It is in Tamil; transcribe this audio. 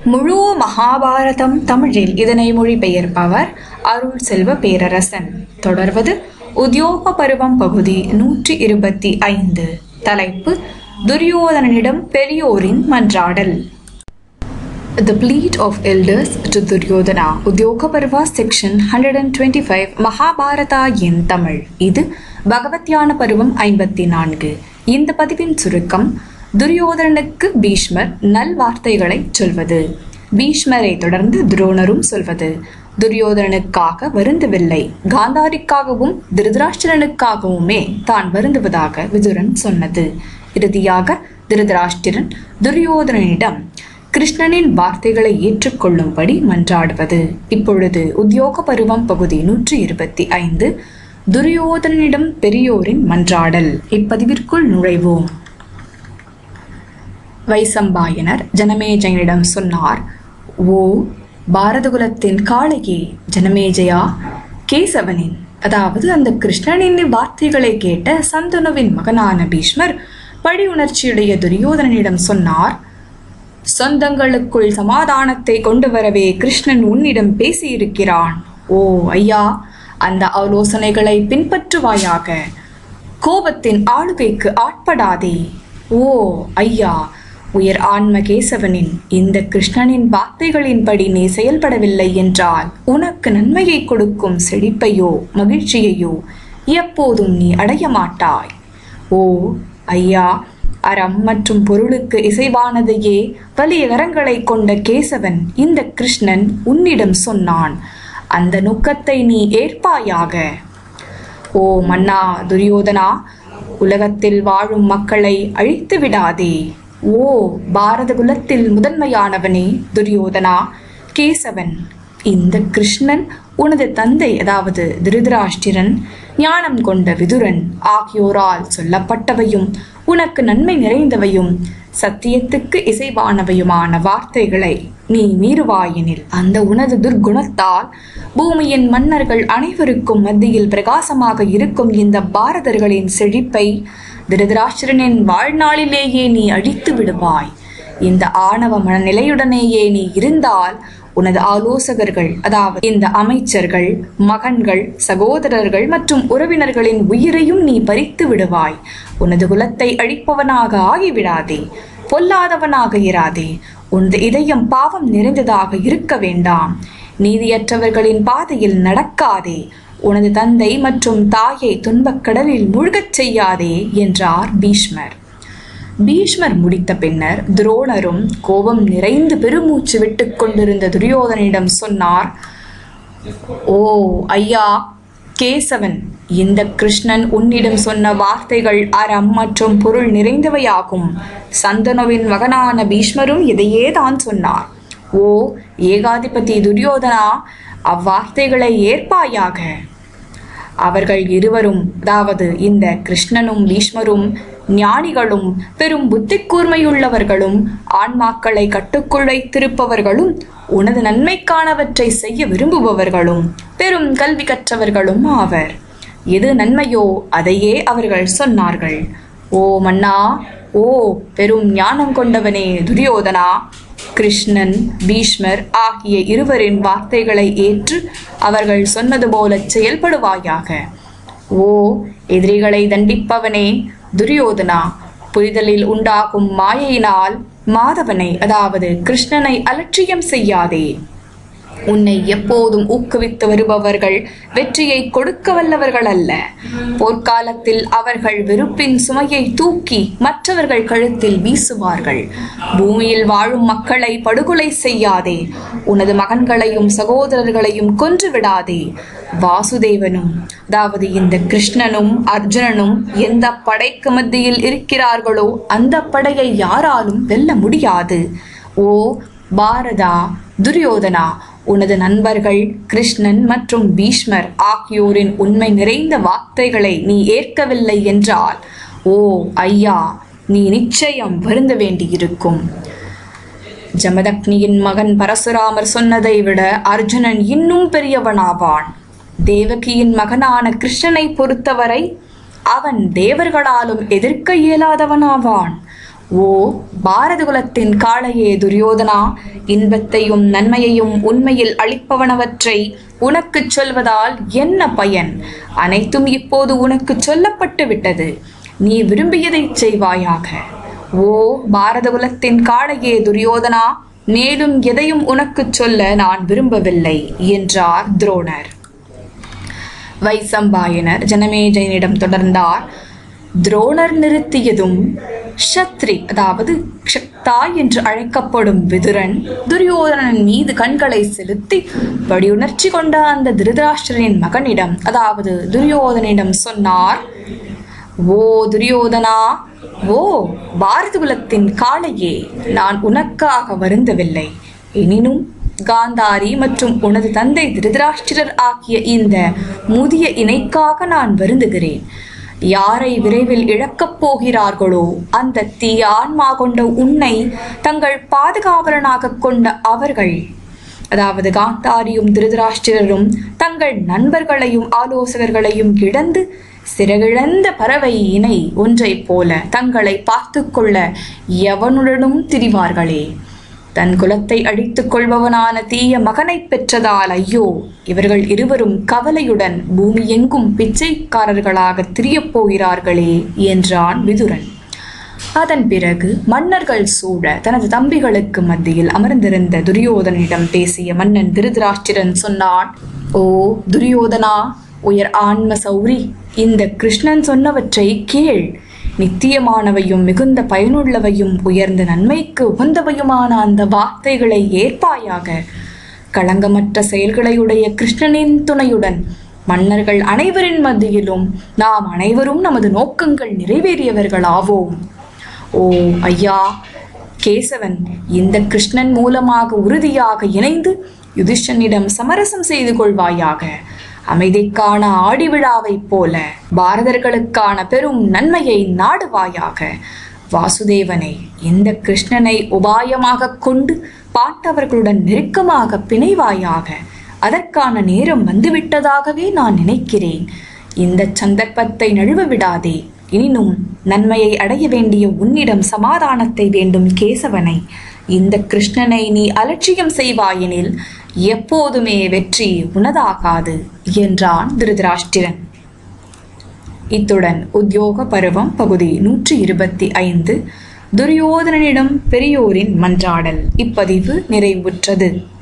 முழு மகாபாரதம் தமிழில் இதனை மொழிபெயர்ப்பவர் அருள் செல்வ பேரரசன் தொடர்வது உத்தியோக பருவம் பகுதி நூற்றி இருபத்தி ஐந்து தலைப்பு துரியோதனனிடம் பெரியோரின் மன்றாடல் The Plead of Elders to Duryodhana Udyoga Parva section hundred and twenty five Mahabharata என் தமிழ் இது பகவத்யான பருவம் ஐம்பத்தி நான்கு இந்த பதிவின் சுருக்கம் துரியோதனனுக்கு பீஷ்மர் நல்வார்த்தைகளை சொல்வது பீஷ்மரை தொடர்ந்து துரோணரும் சொல்வது துரியோதனனுக்காக வருந்தவில்லை காந்தாரிக்காகவும் திருதராஷ்டிரனுக்காகவுமே தான் வருந்துவதாக விதுரன் சொன்னது இறுதியாக திருதராஷ்டிரன் துரியோதனனிடம் கிருஷ்ணனின் வார்த்தைகளை ஏற்றுக்கொள்ளும்படி மன்றாடுவது இப்பொழுது உத்தியோக பருவம் பகுதி நூற்றி இருபத்தி ஐந்து துரியோதனனிடம் பெரியோரின் மன்றாடல் இப்பதிவிற்குள் நுழைவோம் வைசம்பாயனர் ஜனமேஜயனிடம் சொன்னார் ஓ பாரதகுலத்தின் காளையே ஜனமேஜயா கேசவனின் அதாவது அந்த கிருஷ்ணனின் வார்த்தைகளை கேட்ட சந்தனுவின் மகனான பீஷ்மர் பழி உணர்ச்சியுடைய துரியோதனனிடம் சொன்னார் சொந்தங்களுக்குள் சமாதானத்தை கொண்டு வரவே கிருஷ்ணன் உன்னிடம் பேசியிருக்கிறான் ஓ ஐயா அந்த ஆலோசனைகளை பின்பற்றுவாயாக கோபத்தின் ஆளுகைக்கு ஆட்படாதே ஓ ஐயா உயர் ஆன்ம கேசவனின் இந்த கிருஷ்ணனின் வார்த்தைகளின்படி நீ செயல்படவில்லை என்றால் உனக்கு நன்மையை கொடுக்கும் செழிப்பையோ மகிழ்ச்சியையோ எப்போதும் நீ அடைய மாட்டாய் ஓ ஐயா அறம் மற்றும் பொருளுக்கு இசைவானதையே வலிய வரங்களை கொண்ட கேசவன் இந்த கிருஷ்ணன் உன்னிடம் சொன்னான் அந்த நுக்கத்தை நீ ஏற்பாயாக ஓ மன்னா துரியோதனா உலகத்தில் வாழும் மக்களை அழித்து விடாதே ஓ பாரத குலத்தில் முதன்மையானவனே துரியோதனா கேசவன் இந்த கிருஷ்ணன் உனது தந்தை அதாவது திருதராஷ்டிரன் ஞானம் கொண்ட விதுரன் ஆகியோரால் சொல்லப்பட்டவையும் உனக்கு நன்மை நிறைந்தவையும் சத்தியத்துக்கு இசைவானவையுமான வார்த்தைகளை நீ மீறுவாயினில் அந்த உனது துர்குணத்தால் பூமியின் மன்னர்கள் அனைவருக்கும் மத்தியில் பிரகாசமாக இருக்கும் இந்த பாரதர்களின் செழிப்பை திருதராஷ்டிரனின் வாழ்நாளிலேயே நீ அழித்து விடுவாய் இந்த ஆணவ மனநிலையுடனேயே நீ இருந்தால் உனது ஆலோசகர்கள் அதாவது இந்த அமைச்சர்கள் மகன்கள் சகோதரர்கள் மற்றும் உறவினர்களின் உயிரையும் நீ பறித்து விடுவாய் உனது குலத்தை அழிப்பவனாக ஆகிவிடாதே பொல்லாதவனாக இராதே உனது இதயம் பாவம் நிறைந்ததாக இருக்க வேண்டாம் நீதியற்றவர்களின் பாதையில் நடக்காதே உனது தந்தை மற்றும் தாயை துன்பக் கடலில் மூழ்கச் செய்யாதே என்றார் பீஷ்மர் பீஷ்மர் முடித்த பின்னர் துரோணரும் கோபம் நிறைந்து பெருமூச்சு விட்டுக் கொண்டிருந்த துரியோதனிடம் சொன்னார் ஓ ஐயா கேசவன் இந்த கிருஷ்ணன் உன்னிடம் சொன்ன வார்த்தைகள் அறம் மற்றும் பொருள் நிறைந்தவையாகும் சந்தனுவின் மகனான பீஷ்மரும் இதையே தான் சொன்னார் ஓ ஏகாதிபதி துரியோதனா அவ்வார்த்தைகளை ஏற்பாயாக அவர்கள் இருவரும் அதாவது இந்த கிருஷ்ணனும் பீஷ்மரும் ஞானிகளும் பெரும் புத்தி கூர்மையுள்ளவர்களும் ஆன்மாக்களை கட்டுக்குள் வைத்திருப்பவர்களும் உனது நன்மைக்கானவற்றை செய்ய விரும்புபவர்களும் பெரும் கல்வி கற்றவர்களும் ஆவர் எது நன்மையோ அதையே அவர்கள் சொன்னார்கள் ஓ மன்னா ஓ பெரும் ஞானம் கொண்டவனே துரியோதனா கிருஷ்ணன் பீஷ்மர் ஆகிய இருவரின் வார்த்தைகளை ஏற்று அவர்கள் சொன்னது போல செயல்படுவாயாக ஓ எதிரிகளை தண்டிப்பவனே துரியோதனா புரிதலில் உண்டாகும் மாயையினால் மாதவனை அதாவது கிருஷ்ணனை அலட்சியம் செய்யாதே உன்னை எப்போதும் ஊக்குவித்து வருபவர்கள் வெற்றியை கொடுக்க வல்லவர்கள் அல்ல போர்க்காலத்தில் அவர்கள் வெறுப்பின் சுமையை தூக்கி மற்றவர்கள் கழுத்தில் வீசுவார்கள் பூமியில் வாழும் மக்களை படுகொலை செய்யாதே உனது மகன்களையும் சகோதரர்களையும் கொன்று விடாதே வாசுதேவனும் அதாவது இந்த கிருஷ்ணனும் அர்ஜுனனும் எந்த படைக்கு மத்தியில் இருக்கிறார்களோ அந்த படையை யாராலும் வெல்ல முடியாது ஓ பாரதா துரியோதனா உனது நண்பர்கள் கிருஷ்ணன் மற்றும் பீஷ்மர் ஆகியோரின் உண்மை நிறைந்த வார்த்தைகளை நீ ஏற்கவில்லை என்றால் ஓ ஐயா நீ நிச்சயம் வருந்த வேண்டியிருக்கும் ஜமதக்னியின் மகன் பரசுராமர் சொன்னதை விட அர்ஜுனன் இன்னும் பெரியவனாவான் தேவகியின் மகனான கிருஷ்ணனை பொறுத்தவரை அவன் தேவர்களாலும் எதிர்க்க இயலாதவனாவான் ஓ பாரத குலத்தின் காளையே துரியோதனா இன்பத்தையும் நன்மையையும் உண்மையில் அளிப்பவனவற்றை உனக்குச் சொல்வதால் என்ன பயன் அனைத்தும் இப்போது உனக்கு சொல்லப்பட்டு விட்டது நீ விரும்பியதைச் செய்வாயாக ஓ பாரத குலத்தின் காளையே துரியோதனா மேலும் எதையும் உனக்குச் சொல்ல நான் விரும்பவில்லை என்றார் துரோணர் வைசம்பாயனர் ஜனமேஜயனிடம் தொடர்ந்தார் துரோணர் நிறுத்தியதும் ஷத்ரி அதாவது க்ஷக்தா என்று அழைக்கப்படும் விதுரன் துரியோதனன் மீது கண்களை செலுத்தி வடியுணர்ச்சி கொண்ட அந்த திருதராஷ்டிரனின் மகனிடம் அதாவது துரியோதனிடம் சொன்னார் ஓ துரியோதனா ஓ பாரத குலத்தின் காளையே நான் உனக்காக வருந்தவில்லை எனினும் காந்தாரி மற்றும் உனது தந்தை திருதராஷ்டிரர் ஆகிய இந்த முதிய இணைக்காக நான் வருந்துகிறேன் யாரை விரைவில் இழக்கப் போகிறார்களோ அந்த தீய ஆன்மா கொண்ட உன்னை தங்கள் பாதுகாவலனாக கொண்ட அவர்கள் அதாவது காந்தாரியும் திருதராஷ்டிரரும் தங்கள் நண்பர்களையும் ஆலோசகர்களையும் இழந்து சிறகிழந்த பறவை இணை ஒன்றைப் போல தங்களை பார்த்து கொள்ள எவனுடனும் திரிவார்களே தன் குலத்தை அழித்துக் கொள்பவனான தீய மகனைப் பெற்றதால் ஐயோ இவர்கள் இருவரும் கவலையுடன் பூமி எங்கும் பிச்சைக்காரர்களாக திரியப் போகிறார்களே என்றான் விதுரன் அதன் பிறகு மன்னர்கள் சூழ தனது தம்பிகளுக்கு மத்தியில் அமர்ந்திருந்த துரியோதனிடம் பேசிய மன்னன் திருதராஷ்டிரன் சொன்னான் ஓ துரியோதனா உயர் ஆன்ம சௌரி இந்த கிருஷ்ணன் சொன்னவற்றை கேள் நித்தியமானவையும் மிகுந்த பயனுள்ளவையும் உயர்ந்த நன்மைக்கு உகந்தவையுமான அந்த வார்த்தைகளை ஏற்பாயாக களங்கமற்ற செயல்களையுடைய கிருஷ்ணனின் துணையுடன் மன்னர்கள் அனைவரின் மத்தியிலும் நாம் அனைவரும் நமது நோக்கங்கள் நிறைவேறியவர்களாவோம் ஓ ஐயா கேசவன் இந்த கிருஷ்ணன் மூலமாக உறுதியாக இணைந்து யுதிஷ்டனிடம் சமரசம் செய்து கொள்வாயாக அமைதிக்கான ஆடி விழாவைப் போல பாரதர்களுக்கான பெரும் நன்மையை நாடுவாயாக வாசுதேவனை இந்த கிருஷ்ணனை உபாயமாக கொண்டு பாண்டவர்களுடன் நெருக்கமாக பிணைவாயாக அதற்கான நேரம் வந்துவிட்டதாகவே நான் நினைக்கிறேன் இந்த சந்தர்ப்பத்தை நழுவ விடாதே எனினும் நன்மையை அடைய வேண்டிய உன்னிடம் சமாதானத்தை வேண்டும் கேசவனை இந்த கிருஷ்ணனை நீ அலட்சியம் செய்வாயெனில் எப்போதுமே வெற்றி உனதாகாது என்றான் திருதராஷ்டிரன் இத்துடன் உத்தியோக பருவம் பகுதி நூற்றி இருபத்தி ஐந்து துரியோதனனிடம் பெரியோரின் மன்றாடல் இப்பதிவு நிறைவுற்றது